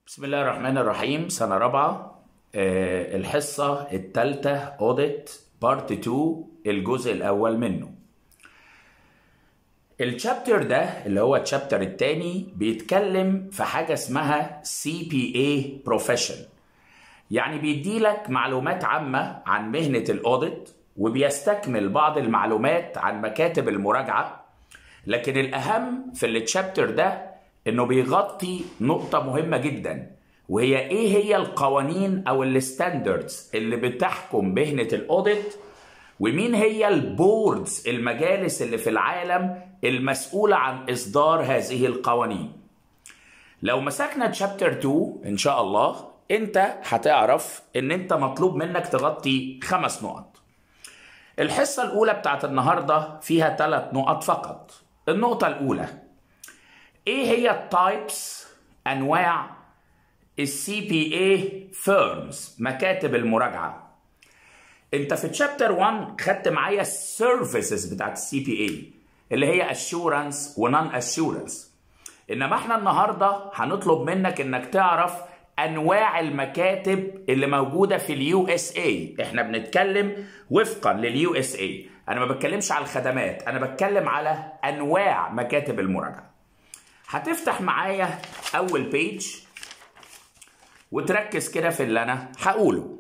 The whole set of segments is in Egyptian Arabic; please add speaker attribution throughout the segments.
Speaker 1: بسم الله الرحمن الرحيم سنة رابعة آه، الحصة الثالثة اوديت بارت 2 الجزء الأول منه الشابتر ده اللي هو الشابتر الثاني بيتكلم في حاجة اسمها سي بي اي بروفيشن يعني بيديلك معلومات عامة عن مهنة الاوديت وبيستكمل بعض المعلومات عن مكاتب المراجعة لكن الأهم في التشابتر ده إنه بيغطي نقطة مهمة جدا وهي إيه هي القوانين أو الستاندردز اللي بتحكم مهنة الأوديت ومين هي البوردز المجالس اللي في العالم المسؤولة عن إصدار هذه القوانين لو مسكنا تشابتر 2 إن شاء الله أنت هتعرف إن أنت مطلوب منك تغطي خمس نقط الحصة الأولى بتاعت النهاردة فيها ثلاث نقط فقط النقطة الأولى إيه هي التايبس أنواع السي بي اي فيرمز مكاتب المراجعة انت في تشابتر 1 خدت معايا السيرفيسز بتاعت السي بي اي اللي هي اشورنس ونون اشورنس انما احنا النهارده هنطلب منك انك تعرف انواع المكاتب اللي موجوده في اليو اس اي احنا بنتكلم وفقا لليو اس اي انا ما بتكلمش على الخدمات انا بتكلم على انواع مكاتب المراجعه هتفتح معايا اول بيج وتركز كده في اللي انا هقوله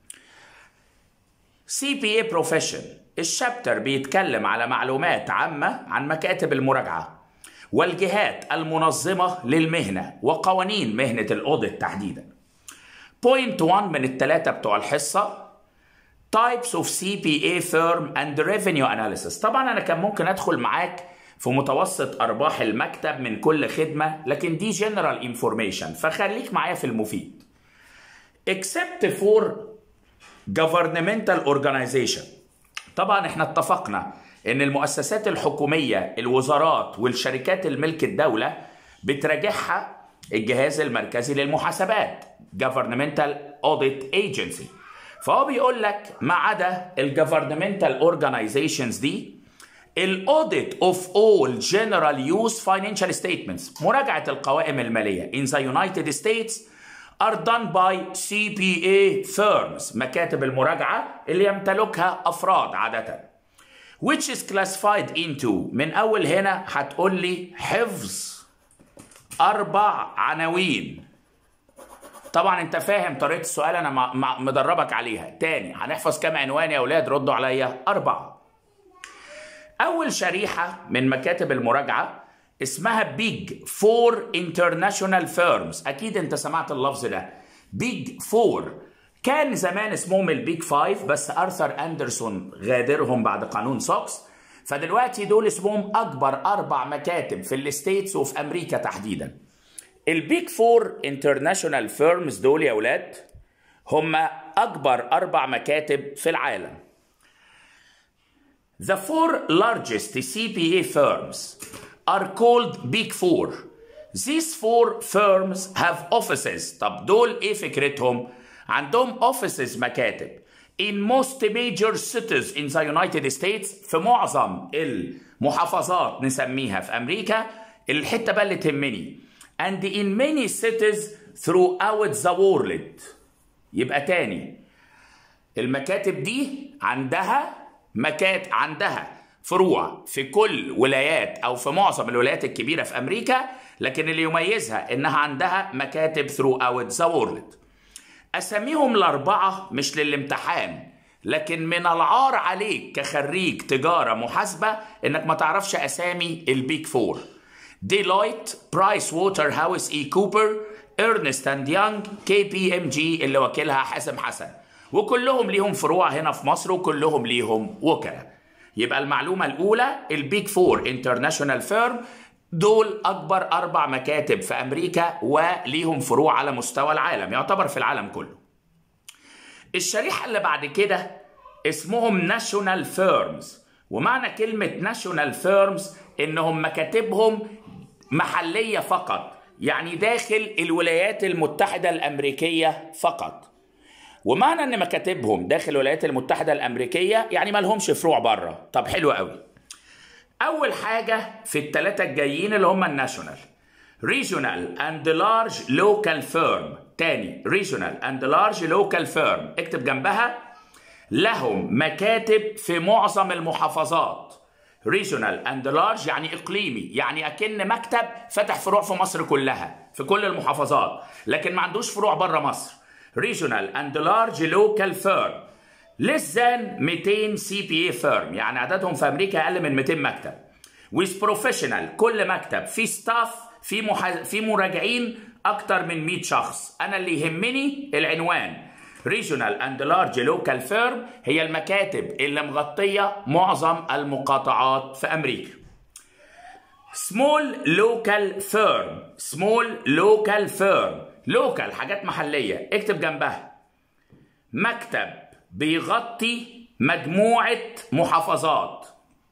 Speaker 1: سي بي اي بروفيشن الشابتر بيتكلم على معلومات عامة عن مكاتب المراجعة والجهات المنظمة للمهنة وقوانين مهنة الأوديت تحديدا بوينت 1 من الثلاثة بتوع الحصة Types of CPA firm and revenue analysis طبعا أنا كان ممكن أدخل معاك في متوسط أرباح المكتب من كل خدمة لكن دي general information فخليك معايا في المفيد except for governmental organization طبعا احنا اتفقنا ان المؤسسات الحكومية الوزارات والشركات الملك الدولة بتراجعها الجهاز المركزي للمحاسبات governmental audit agency فهو بيقول لك ما عدا الجفرنمنتال اورجانيزيشنز دي الاوديت اوف اول جنرال يوز فاينانشال ستيتمنتس مراجعه القوائم الماليه in the United States are done by CPA firms مكاتب المراجعه اللي يمتلكها افراد عاده which is classified into من اول هنا هتقول لي حفظ اربع عناوين طبعا انت فاهم طريقه السؤال انا مع- مع- مدربك عليها تاني هنحفظ كام عنوان يا اولاد ردوا عليا اربعه اول شريحه من مكاتب المراجعه اسمها بيج فور انترناشونال فيرمز اكيد انت سمعت اللفظ ده بيج فور كان زمان اسمهم البيج فايف بس ارثر اندرسون غادرهم بعد قانون سوكس فدلوقتي دول اسمهم اكبر اربع مكاتب في الستيتس وفي امريكا تحديدا البيج فور انترناشونال فيرمز دول يا اولاد هم اكبر اربع مكاتب في العالم The four largest CPA firms are called Big Four. These four firms have offices. طب دول ايه فكرتهم؟ عندهم offices مكاتب in most major cities in the United States في معظم المحافظات نسميها في أمريكا الحتة بقى اللي تهمني and in many cities throughout the world يبقى تاني المكاتب دي عندها مكات عندها فروع في كل ولايات او في معظم الولايات الكبيره في امريكا لكن اللي يميزها انها عندها مكاتب throughout the world اساميهم الاربعه مش للامتحان لكن من العار عليك كخريج تجاره محاسبه انك ما تعرفش اسامي البيك فور ديلويت برايس ووتر هاوس اي كوبر ارنست اند يانج كي بي ام جي اللي وكيلها حازم حسن وكلهم ليهم فروع هنا في مصر وكلهم ليهم وكلاء يبقى المعلومه الاولى البيك فور انترناشونال فيرم دول اكبر اربع مكاتب في امريكا وليهم فروع على مستوى العالم يعتبر في العالم كله الشريحه اللي بعد كده اسمهم ناشونال فيرمز ومعنى كلمه ناشونال فيرمز انهم مكاتبهم محليه فقط يعني داخل الولايات المتحده الامريكيه فقط ومعنى ان مكاتبهم داخل الولايات المتحده الامريكيه يعني ما لهمش فروع بره طب حلو قوي اول حاجه في الثلاثه الجايين اللي هم الناشونال regional and large local firm تاني regional and large local firm اكتب جنبها لهم مكاتب في معظم المحافظات regional and large يعني اقليمي يعني اكن مكتب فتح فروع في مصر كلها في كل المحافظات لكن ما عندوش فروع بره مصر regional and large local firm less than 200 سي بي اي firm يعني عددهم في امريكا اقل من 200 مكتب with professional كل مكتب في ستاف في مح... في مراجعين اكتر من 100 شخص انا اللي يهمني العنوان regional and large local firm هي المكاتب اللي مغطيه معظم المقاطعات في امريكا small local firm small local firm local حاجات محليه اكتب جنبها مكتب بيغطي مجموعه محافظات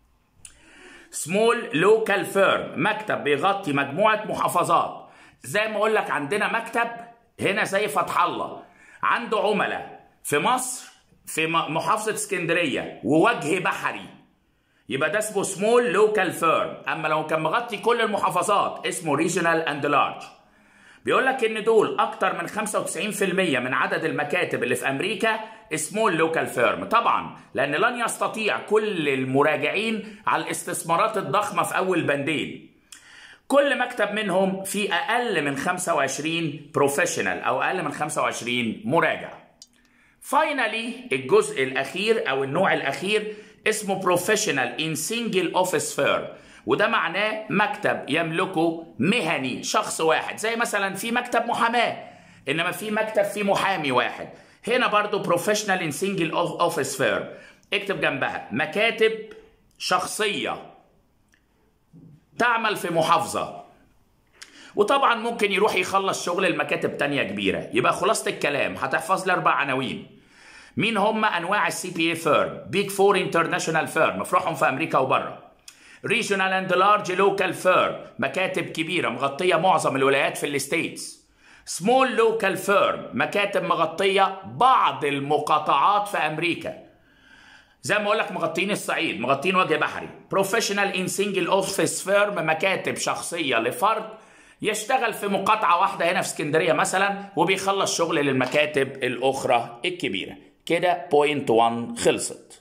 Speaker 1: سمول لوكال فيرم مكتب بيغطي مجموعه محافظات زي ما اقول لك عندنا مكتب هنا زي فتح الله عنده عملاء في مصر في محافظه اسكندريه ووجه بحري يبقى ده اسمه سمول لوكال فيرم اما لو كان مغطي كل المحافظات اسمه ريجونال اند لارج بيقول لك ان دول اكتر من 95% من عدد المكاتب اللي في امريكا سمول لوكال فيرم طبعا لان لن يستطيع كل المراجعين على الاستثمارات الضخمه في اول بندين كل مكتب منهم في اقل من 25 بروفيشنال او اقل من 25 مراجع فاينلي الجزء الاخير او النوع الاخير اسمه بروفيشنال ان سنجل اوفيس فيرم وده معناه مكتب يملكه مهني شخص واحد زي مثلا في مكتب محاماه انما في مكتب فيه محامي واحد هنا برضو بروفيشنال ان سنجل اوفيس فيرم اكتب جنبها مكاتب شخصيه تعمل في محافظه وطبعا ممكن يروح يخلص شغل المكاتب تانية كبيرة يبقى خلاصة الكلام هتحفظ لي أربع عناوين مين هم أنواع السي بي اي فيرم بيج فور انترناشونال فيرم مفروحهم في أمريكا وبره ريجونال اند لارج لوكال فيرم مكاتب كبيرة مغطية معظم الولايات في الستيتس سمول لوكال فيرم مكاتب مغطية بعض المقاطعات في أمريكا زي ما اقول لك مغطين الصعيد مغطين وجه بحري بروفيشنال ان سنجل اوفيس فيرم مكاتب شخصيه لفرد يشتغل في مقاطعه واحده هنا في اسكندريه مثلا وبيخلص شغل للمكاتب الاخرى الكبيره كده بوينت 1 خلصت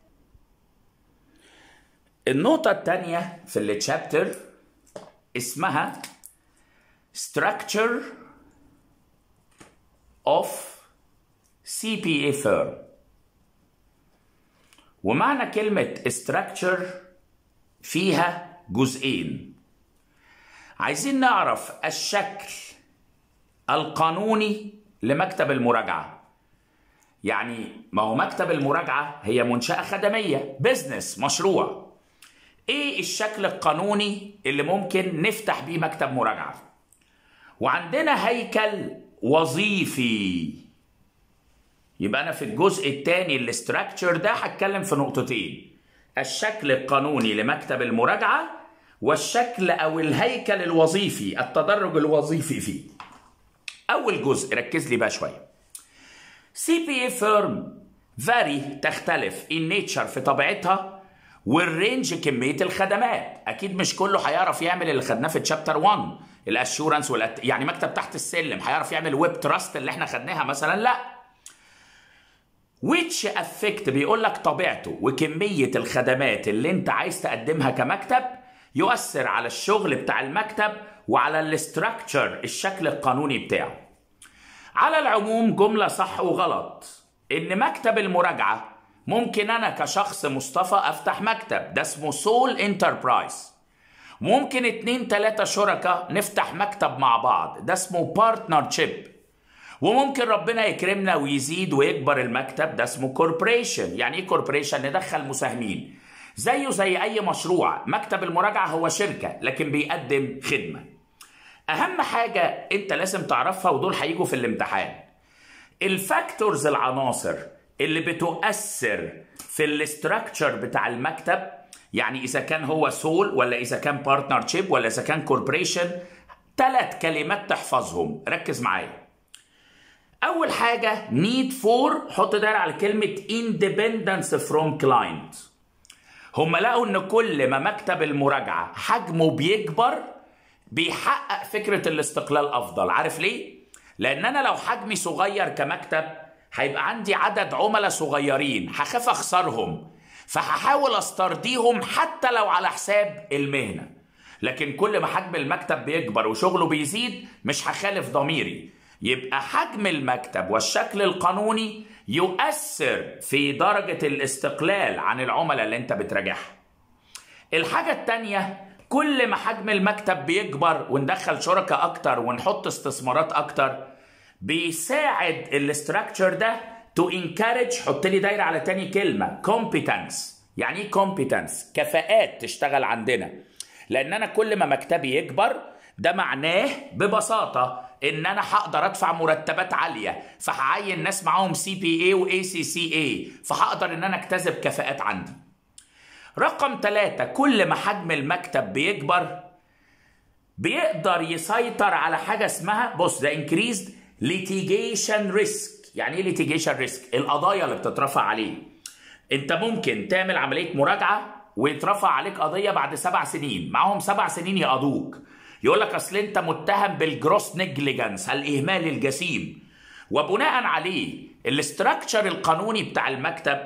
Speaker 1: النقطة الثانية في التشابتر اسمها structure of CPA firm ومعنى كلمة structure فيها جزئين عايزين نعرف الشكل القانوني لمكتب المراجعة يعني ما هو مكتب المراجعة هي منشأة خدمية بزنس مشروع ايه الشكل القانوني اللي ممكن نفتح بيه مكتب مراجعة وعندنا هيكل وظيفي يبقى انا في الجزء الثاني الاستراكشر ده هتكلم في نقطتين الشكل القانوني لمكتب المراجعه والشكل او الهيكل الوظيفي التدرج الوظيفي فيه اول جزء ركز لي بقى شويه سي بي اي فيرم فاري تختلف ان نيتشر في طبيعتها والرينج كميه الخدمات اكيد مش كله هيعرف يعمل اللي خدناه في تشابتر 1 الاشورنس والأت... يعني مكتب تحت السلم هيعرف يعمل ويب تراست اللي احنا خدناها مثلا لا which affect بيقول لك طبيعته وكمية الخدمات اللي انت عايز تقدمها كمكتب يؤثر على الشغل بتاع المكتب وعلى الاستراكشر الشكل القانوني بتاعه على العموم جملة صح وغلط ان مكتب المراجعة ممكن انا كشخص مصطفى افتح مكتب ده اسمه سول انتربرايز ممكن اتنين تلاتة شركاء نفتح مكتب مع بعض ده اسمه بارتنرشيب وممكن ربنا يكرمنا ويزيد ويكبر المكتب ده اسمه كوربريشن يعني ايه كوربريشن ندخل مساهمين زيه زي اي مشروع مكتب المراجعه هو شركه لكن بيقدم خدمه اهم حاجه انت لازم تعرفها ودول هيجوا في الامتحان الفاكتورز العناصر اللي بتؤثر في الاستراكشر بتاع المكتب يعني اذا كان هو سول ولا اذا كان بارتنرشيب ولا اذا كان كوربريشن ثلاث كلمات تحفظهم ركز معايا اول حاجه need for حط دايره على كلمه independence from client هم لقوا ان كل ما مكتب المراجعه حجمه بيكبر بيحقق فكره الاستقلال افضل عارف ليه لان انا لو حجمي صغير كمكتب هيبقى عندي عدد عملاء صغيرين هخاف اخسرهم فهحاول استرضيهم حتى لو على حساب المهنه لكن كل ما حجم المكتب بيكبر وشغله بيزيد مش هخالف ضميري يبقى حجم المكتب والشكل القانوني يؤثر في درجة الاستقلال عن العملاء اللي انت بتراجعها الحاجة التانية كل ما حجم المكتب بيكبر وندخل شركاء اكتر ونحط استثمارات اكتر بيساعد الاستراكشر ده تو انكارج حط لي دايره على تاني كلمه كومبيتنس يعني ايه كومبيتنس كفاءات تشتغل عندنا لان انا كل ما مكتبي يكبر ده معناه ببساطه ان انا هقدر ادفع مرتبات عاليه فهعين ناس معاهم سي بي اي واي سي سي اي فهقدر ان انا اكتسب كفاءات عندي رقم ثلاثة كل ما حجم المكتب بيكبر بيقدر يسيطر على حاجة اسمها بص ده increased litigation risk يعني ايه litigation risk القضايا اللي بتترفع عليه انت ممكن تعمل عملية مراجعة ويترفع عليك قضية بعد سبع سنين معاهم سبع سنين يقضوك يقول لك اصل انت متهم بالجروس نيجليجنس الاهمال الجسيم وبناء عليه الاستراكشر القانوني بتاع المكتب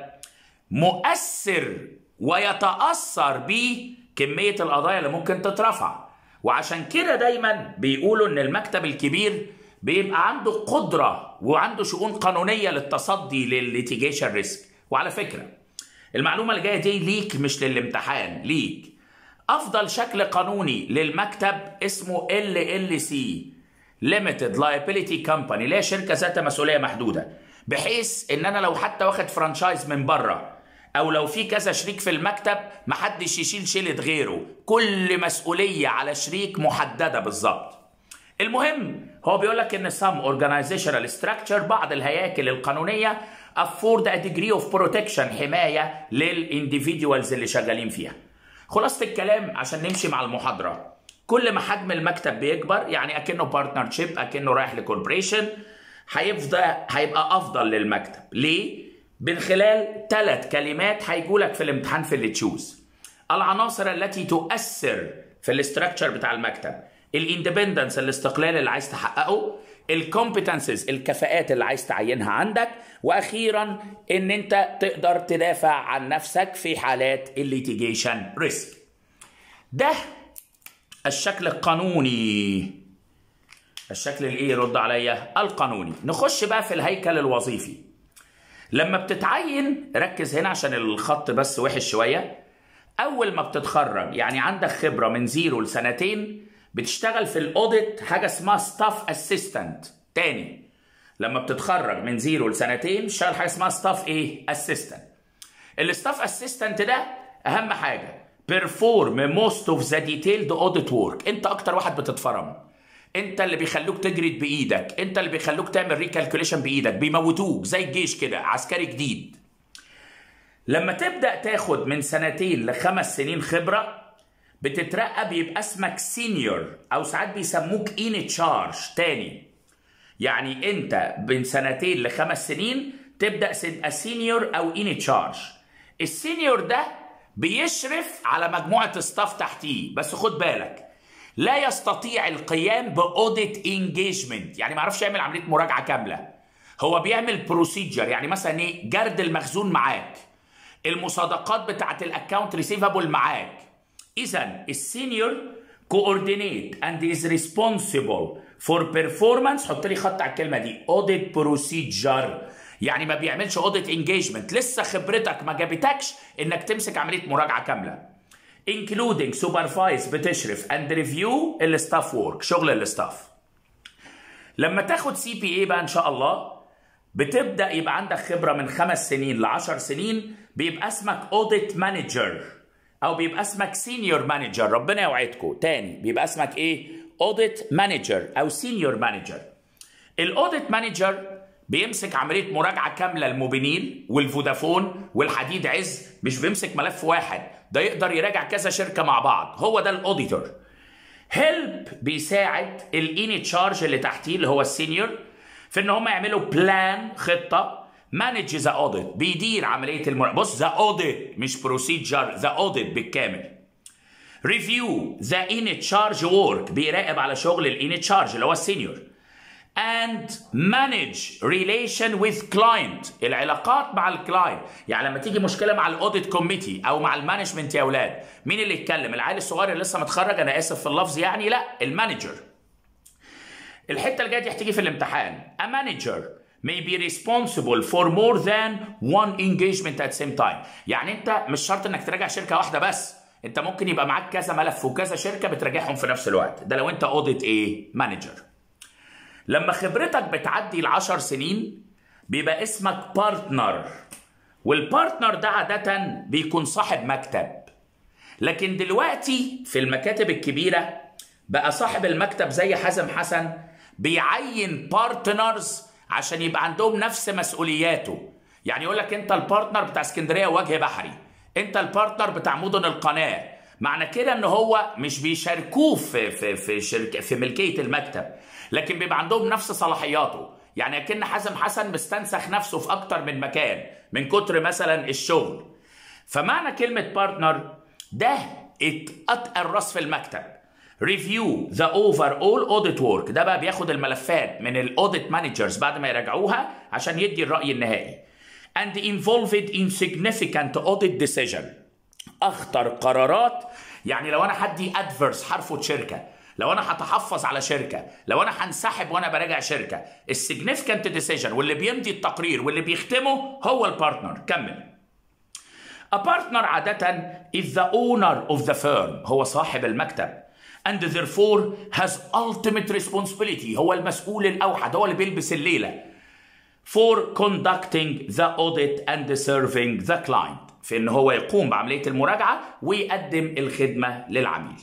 Speaker 1: مؤثر ويتاثر بكميه القضايا اللي ممكن تترفع وعشان كده دايما بيقولوا ان المكتب الكبير بيبقى عنده قدره وعنده شؤون قانونيه للتصدي للليتيجيشن ريسك وعلى فكره المعلومه اللي جايه دي ليك مش للامتحان ليك افضل شكل قانوني للمكتب اسمه ال ال سي ليميتد لايبيليتي كومباني اللي هي شركه ذات مسؤوليه محدوده بحيث ان انا لو حتى واخد فرانشايز من بره او لو في كذا شريك في المكتب محدش يشيل شيلة غيره كل مسؤوليه على شريك محدده بالظبط المهم هو بيقول لك ان some organizational structure بعض الهياكل القانونيه afford a degree of protection حمايه للانديفيدوالز اللي شغالين فيها خلاصة الكلام عشان نمشي مع المحاضرة كل ما حجم المكتب بيكبر يعني اكنه بارتنرشيب اكنه رايح لكوربريشن هيفضل هيبقى افضل للمكتب ليه من خلال ثلاث كلمات هيجولك في الامتحان في اللي تشوز العناصر التي تؤثر في الاستراكشر بتاع المكتب الاندبندنس الاستقلال اللي عايز تحققه الكومبتنسز الكفاءات اللي عايز تعينها عندك واخيرا ان انت تقدر تدافع عن نفسك في حالات الليتيجيشن ريسك ده الشكل القانوني الشكل الايه رد عليا القانوني نخش بقى في الهيكل الوظيفي لما بتتعين ركز هنا عشان الخط بس وحش شويه اول ما بتتخرج يعني عندك خبره من زيرو لسنتين بتشتغل في الاوديت حاجه اسمها ستاف اسيستنت تاني لما بتتخرج من زيرو لسنتين تشتغل حاجه اسمها ستاف ايه اسيستنت الستاف اسيستنت ده اهم حاجه بيرفورم موست اوف ذا ديتيلد اوديت ورك انت اكتر واحد بتتفرم انت اللي بيخلوك تجرد بايدك انت اللي بيخلوك تعمل ريكالكوليشن بايدك بيموتوك زي الجيش كده عسكري جديد لما تبدا تاخد من سنتين لخمس سنين خبره بتترقى بيبقى اسمك سينيور او ساعات بيسموك ان تشارج تاني يعني انت من سنتين لخمس سنين تبدا تبقى سينيور او ان تشارج السينيور ده بيشرف على مجموعه ستاف تحتيه بس خد بالك لا يستطيع القيام باوديت انجيجمنت يعني ما يعرفش يعمل عمليه مراجعه كامله هو بيعمل بروسيجر يعني مثلا ايه جرد المخزون معاك المصادقات بتاعت الاكونت ريسيفابل معاك اذا السينيور كوردينيت اند از ريسبونسبل فور بيرفورمانس حط لي خط على الكلمه دي اوديت بروسيجر يعني ما بيعملش اوديت انجيجمنت لسه خبرتك ما جابتكش انك تمسك عمليه مراجعه كامله including supervise بتشرف and review الستاف وورك شغل الستاف لما تاخد سي بي اي بقى ان شاء الله بتبدا يبقى عندك خبره من خمس سنين ل 10 سنين بيبقى اسمك اوديت مانجر او بيبقى اسمك سينيور مانجر ربنا يوعدكم تاني بيبقى اسمك ايه اوديت مانجر او سينيور مانجر الاوديت مانجر بيمسك عمليه مراجعه كامله الموبينيل والفودافون والحديد عز مش بيمسك ملف واحد ده يقدر يراجع كذا شركه مع بعض هو ده الاوديتور هيلب بيساعد الان تشارج اللي تحتيه اللي هو السينيور في ان هم يعملوا بلان خطه مانج ذا اوديت بيدير عمليه المراجعه بص ذا اوديت مش بروسيجر ذا اوديت بالكامل review the in charge work بيراقب على شغل ال in charge اللي هو السينيور and manage relation with client العلاقات مع الكلاينت يعني لما تيجي مشكله مع الاوديت كوميتي او مع المانجمنت يا اولاد مين اللي يتكلم العيل الصغير اللي لسه متخرج انا اسف في اللفظ يعني لا المانجر الحته اللي جايه دي هتيجي في الامتحان a manager may be responsible for more than one engagement at same time يعني انت مش شرط انك تراجع شركه واحده بس انت ممكن يبقى معاك كذا ملف وكذا شركه بتراجعهم في نفس الوقت ده لو انت اوديت ايه مانجر لما خبرتك بتعدي العشر سنين بيبقى اسمك بارتنر والبارتنر ده عادة بيكون صاحب مكتب لكن دلوقتي في المكاتب الكبيرة بقى صاحب المكتب زي حازم حسن بيعين بارتنرز عشان يبقى عندهم نفس مسؤولياته يعني يقول لك انت البارتنر بتاع اسكندريه وجه بحري انت البارتنر بتاع مدن القناه معنى كده ان هو مش بيشاركوه في في في شركه في ملكيه المكتب لكن بيبقى عندهم نفس صلاحياته يعني اكن حازم حسن مستنسخ نفسه في اكتر من مكان من كتر مثلا الشغل فمعنى كلمه بارتنر ده اتقل راس في المكتب ريفيو ذا اوفر اول اوديت ورك ده بقى بياخد الملفات من الاوديت مانجرز بعد ما يراجعوها عشان يدي الراي النهائي and involved in significant audit decision اخطر قرارات يعني لو انا حدي ادفرس هرفض شركه لو انا هتحفظ على شركه لو انا هنسحب وانا براجع شركه السيجنيفيكانت ديسيجن واللي بيمضي التقرير واللي بيختمه هو البارتنر كمل A partner عادة is the owner of the firm هو صاحب المكتب and therefore has ultimate responsibility هو المسؤول الأوحد هو اللي بيلبس الليلة for conducting the audit and serving the client في ان هو يقوم بعملية المراجعة ويقدم الخدمة للعميل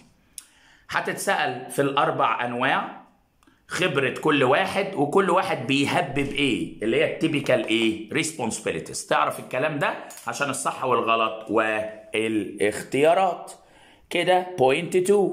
Speaker 1: هتتسأل في الأربع أنواع خبرة كل واحد وكل واحد بيهبب ايه اللي هي التيبيكال ايه ريسبونسبيلتيز تعرف الكلام ده عشان الصح والغلط والاختيارات كده بوينت 2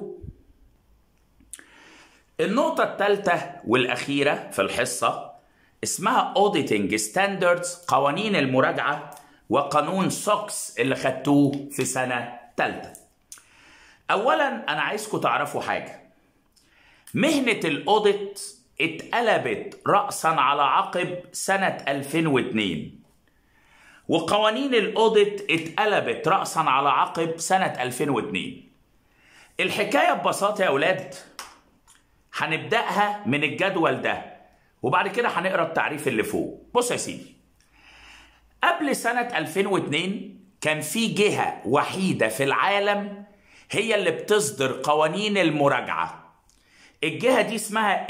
Speaker 1: النقطة الثالثة والأخيرة في الحصة اسمها Auditing Standards قوانين المراجعة وقانون سوكس اللي خدتوه في سنة ثالثة أولا أنا عايزكم تعرفوا حاجة مهنة الأوديت اتقلبت رأسا على عقب سنة 2002 وقوانين الأوديت اتقلبت رأسا على عقب سنة 2002 الحكاية ببساطة يا أولاد هنبدأها من الجدول ده وبعد كده هنقرا التعريف اللي فوق بص يا سيدي قبل سنة 2002 كان في جهة وحيدة في العالم هي اللي بتصدر قوانين المراجعة الجهة دي اسمها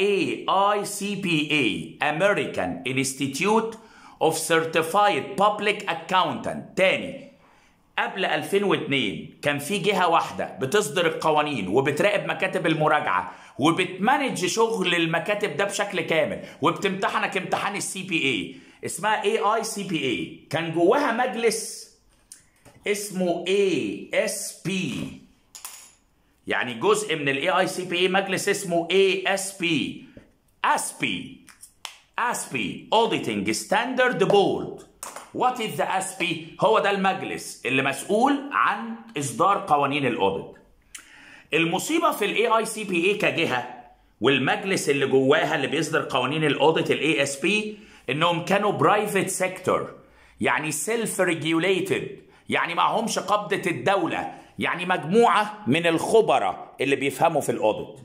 Speaker 1: AICPA American Institute of Certified Public Accountant تاني قبل 2002 كان في جهة واحدة بتصدر القوانين وبتراقب مكاتب المراجعة وبتمانج شغل المكاتب ده بشكل كامل وبتمتحنك امتحان السي بي اي اسمها اي اي سي بي اي كان جواها مجلس اسمه اي اس بي يعني جزء من الاي اي سي بي اي مجلس اسمه اي اس بي اسبي اسبي اوديتنج ستاندرد بورد وات از ذا اسبي هو ده المجلس اللي مسؤول عن اصدار قوانين الاوديت المصيبه في الاي اي سي بي اي كجهه والمجلس اللي جواها اللي بيصدر قوانين الاوديت الاي اس بي انهم كانوا برايفت سيكتور يعني سيلف ريجوليتد يعني معهمش قبضه الدوله يعني مجموعه من الخبراء اللي بيفهموا في الاوديت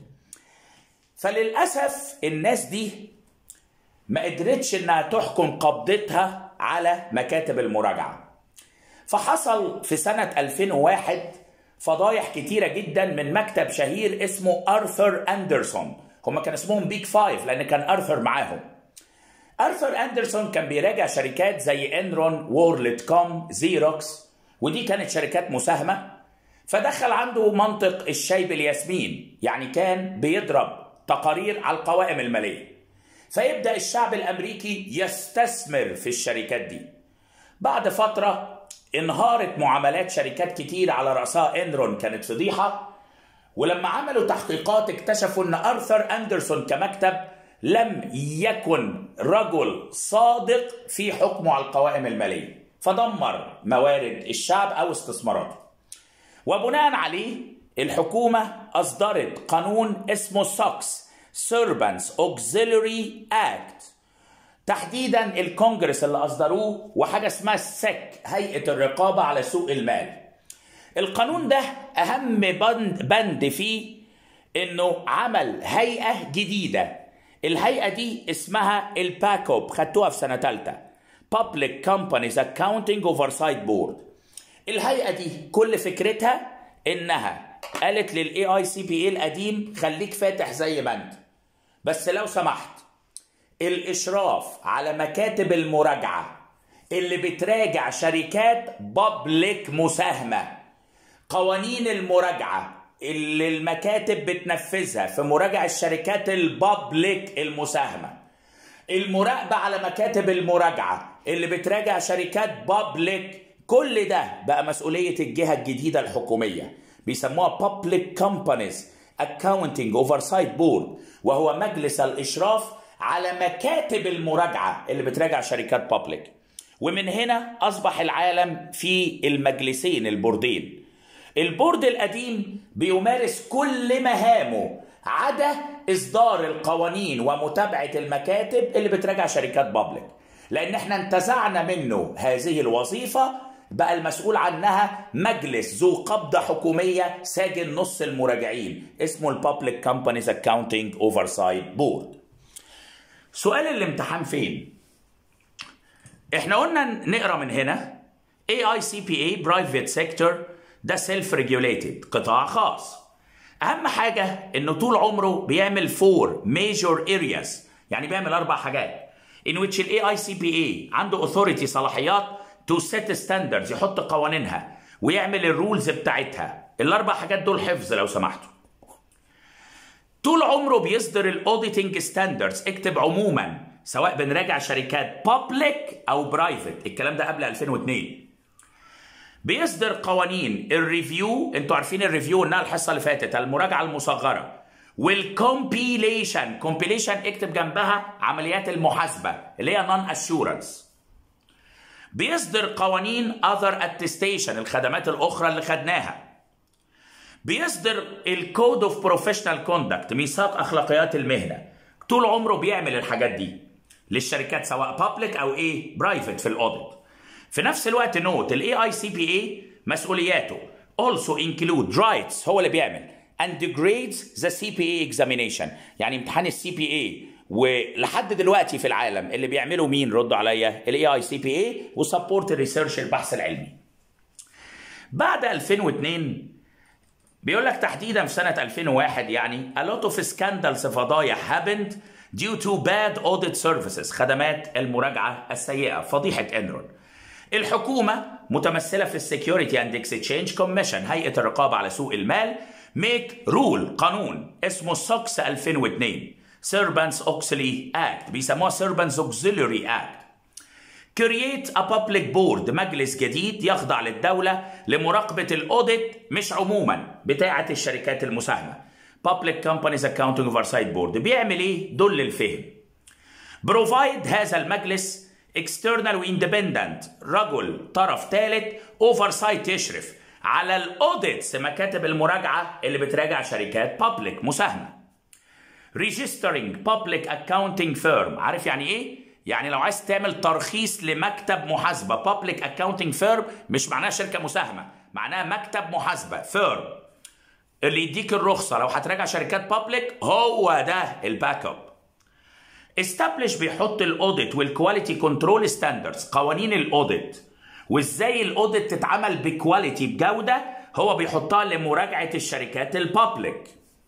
Speaker 1: فللاسف الناس دي ما قدرتش انها تحكم قبضتها على مكاتب المراجعه فحصل في سنه 2001 فضايح كتيره جدا من مكتب شهير اسمه ارثر اندرسون هما كان اسمهم بيج فايف لان كان ارثر معاهم ارثر اندرسون كان بيراجع شركات زي انرون وورلد كوم زيروكس ودي كانت شركات مساهمه فدخل عنده منطق الشاي بالياسمين يعني كان بيضرب تقارير على القوائم الماليه فيبدا الشعب الامريكي يستثمر في الشركات دي بعد فتره انهارت معاملات شركات كتير على راسها انرون كانت فضيحه ولما عملوا تحقيقات اكتشفوا ان ارثر اندرسون كمكتب لم يكن رجل صادق في حكمه على القوائم الماليه فدمر موارد الشعب او استثماراته وبناء عليه الحكومة أصدرت قانون اسمه سوكس Servants Auxiliary Act تحديدا الكونجرس اللي أصدروه وحاجة اسمها السك هيئة الرقابة على سوق المال القانون ده أهم بند, بند فيه إنه عمل هيئة جديدة الهيئة دي اسمها الباكوب خدتوها في سنة تالتة Public Companies Accounting Oversight Board الهيئة دي كل فكرتها إنها قالت للاي اي سي بي اي القديم خليك فاتح زي ما انت بس لو سمحت الاشراف على مكاتب المراجعه اللي بتراجع شركات بابليك مساهمه قوانين المراجعه اللي المكاتب بتنفذها في مراجعه الشركات البابليك المساهمه المراقبه على مكاتب المراجعه اللي بتراجع شركات بابليك كل ده بقى مسؤوليه الجهه الجديده الحكوميه بيسموها Public Companies Accounting Oversight Board وهو مجلس الإشراف على مكاتب المراجعة اللي بتراجع شركات بابليك ومن هنا أصبح العالم في المجلسين البوردين البورد القديم بيمارس كل مهامه عدا إصدار القوانين ومتابعة المكاتب اللي بتراجع شركات بابليك لأن احنا انتزعنا منه هذه الوظيفة بقى المسؤول عنها مجلس ذو قبضة حكومية ساجن نص المراجعين اسمه البابليك كومبانيز اكاونتنج اوفرسايت بورد سؤال الامتحان فين احنا قلنا نقرا من هنا AICPA برايفت سيكتور ده سيلف ريجوليتد قطاع خاص اهم حاجه انه طول عمره بيعمل فور ميجور ارياز يعني بيعمل اربع حاجات in which ال AICPA عنده authority صلاحيات تو سيت ستاندردز يحط قوانينها ويعمل الرولز بتاعتها الاربع حاجات دول حفظ لو سمحتوا طول عمره بيصدر الاوديتنج ستاندردز اكتب عموما سواء بنراجع شركات بابليك او برايفت الكلام ده قبل 2002 بيصدر قوانين الريفيو انتوا عارفين الريفيو انها الحصه اللي فاتت المراجعه المصغره والكومبيليشن كومبيليشن اكتب جنبها عمليات المحاسبه اللي هي نون اشورنس بيصدر قوانين other attestation الخدمات الأخرى اللي خدناها بيصدر الكود اوف بروفيشنال كوندكت ميثاق اخلاقيات المهنه طول عمره بيعمل الحاجات دي للشركات سواء بابليك او ايه برايفت في الاوديت في نفس الوقت نوت الاي اي سي بي اي مسؤولياته also include rights هو اللي بيعمل and degrades the CPA examination يعني امتحان السي بي اي ولحد دلوقتي في العالم اللي بيعملوا مين ردوا عليا الاي اي سي بي اي وسبورت ريسيرش البحث العلمي بعد 2002 بيقول لك تحديدا في سنة 2001 يعني a lot of scandals فضايح happened due to bad audit services خدمات المراجعة السيئة فضيحة انرون الحكومة متمثلة في السكيورتي اند اكسشينج كوميشن هيئة الرقابة على سوق المال ميك رول قانون اسمه سوكس 2002 Servants Auxiliary Act بيسموها Servants Auxiliary Act Create a Public Board مجلس جديد يخضع للدولة لمراقبة الأوديت مش عموما بتاعة الشركات المساهمة Public Companies Accounting Oversight Board بيعمل ايه؟ دول للفهم Provide هذا المجلس external واندبندنت رجل طرف ثالث oversight يشرف على الاوديتس مكاتب المراجعة اللي بتراجع شركات public مساهمة registering public accounting firm عارف يعني ايه؟ يعني لو عايز تعمل ترخيص لمكتب محاسبة public accounting firm مش معناها شركة مساهمة معناها مكتب محاسبة firm اللي يديك الرخصة لو هتراجع شركات public هو ده الباك اب establish بيحط الاوديت والكواليتي كنترول ستاندردز قوانين الاوديت وازاي الاوديت تتعمل بكواليتي بجودة هو بيحطها لمراجعة الشركات البابليك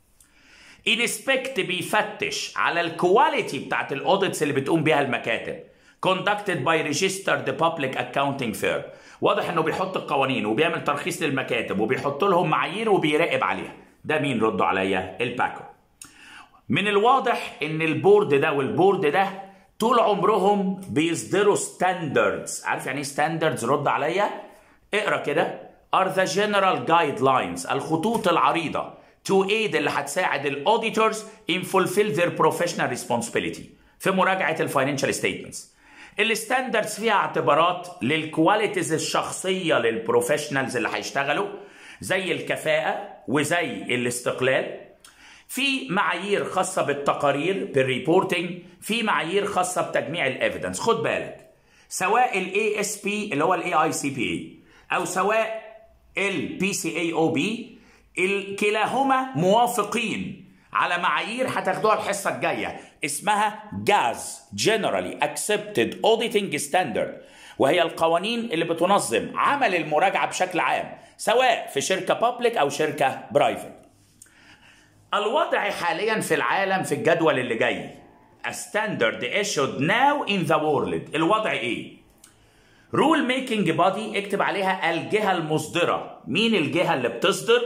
Speaker 1: انسبكت بيفتش على الكواليتي بتاعت الاوديتس اللي بتقوم بيها المكاتب conducted by registered public accounting firm واضح انه بيحط القوانين وبيعمل ترخيص للمكاتب وبيحط لهم معايير وبيراقب عليها ده مين ردوا عليا الباكو من الواضح ان البورد ده والبورد ده طول عمرهم بيصدروا ستاندردز عارف يعني ايه ستاندردز رد عليا اقرا كده are the general guidelines الخطوط العريضه to aid اللي هتساعد الاوديتورز in fulfill their professional responsibility في مراجعه الفاينانشال ستيتمنتس الستاندردز فيها اعتبارات للكواليتيز الشخصيه للبروفيشنالز اللي هيشتغلوا زي الكفاءه وزي الاستقلال في معايير خاصه بالتقارير بالريبورتنج في معايير خاصه بتجميع الايفيدنس خد بالك سواء الاي اس بي اللي هو الاي اي سي بي اي او سواء البي سي اي او بي كلاهما موافقين على معايير هتاخدوها الحصه الجايه اسمها جاز Generally Accepted Auditing Standard وهي القوانين اللي بتنظم عمل المراجعه بشكل عام سواء في شركه بابليك او شركه برايفت الوضع حاليا في العالم في الجدول اللي جاي A standard issued now in the world الوضع ايه رول ميكنج بادي اكتب عليها الجهه المصدره مين الجهه اللي بتصدر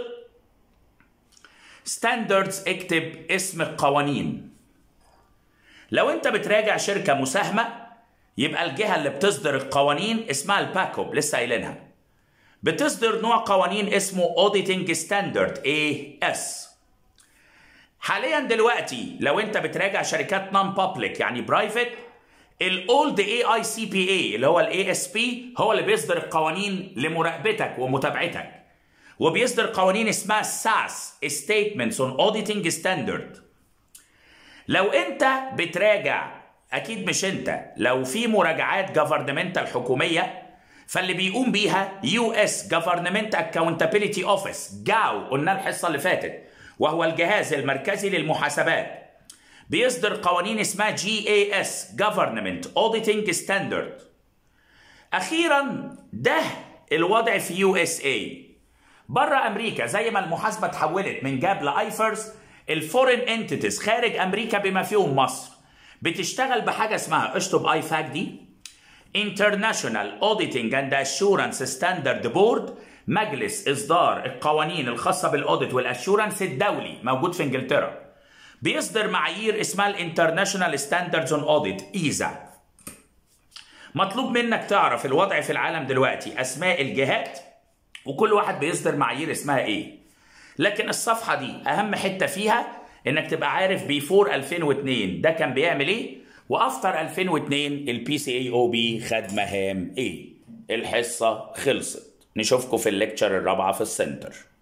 Speaker 1: ستاندردز اكتب اسم القوانين لو انت بتراجع شركه مساهمه يبقى الجهه اللي بتصدر القوانين اسمها الباكوب لسه قايلينها بتصدر نوع قوانين اسمه اوديتنج ستاندرد اي اس حاليا دلوقتي لو انت بتراجع شركات نون بابليك يعني برايفت الاولد اي اي سي بي اي اللي هو الاي اس بي هو اللي بيصدر القوانين لمراقبتك ومتابعتك وبيصدر قوانين اسمها ساس Statements on Auditing Standard لو انت بتراجع اكيد مش انت لو في مراجعات جفرنمنتال حكوميه فاللي بيقوم بيها يو اس جفرنمنت اكاونتابيلتي اوفيس جاو قلنا الحصه اللي فاتت وهو الجهاز المركزي للمحاسبات بيصدر قوانين اسمها جي اي اس جفرنمنت اوديتنج ستاندرد اخيرا ده الوضع في يو اس اي بره امريكا زي ما المحاسبه اتحولت من جاب لايفرز الفورين انتيتيز خارج امريكا بما فيهم مصر بتشتغل بحاجه اسمها اشطب اي فاك دي International Auditing and Assurance Standard Board مجلس اصدار القوانين الخاصه بالاوديت والاشورنس الدولي موجود في انجلترا بيصدر معايير اسمها الانترناشونال ستاندردز اون اوديت ايزا مطلوب منك تعرف الوضع في العالم دلوقتي اسماء الجهات وكل واحد بيصدر معايير اسمها ايه لكن الصفحه دي اهم حته فيها انك تبقى عارف بيفور 2002 ده كان بيعمل ايه وافتر 2002 البي سي اي او بي خد مهام ايه الحصه خلصت نشوفكم في الليكتشر الرابعه في السنتر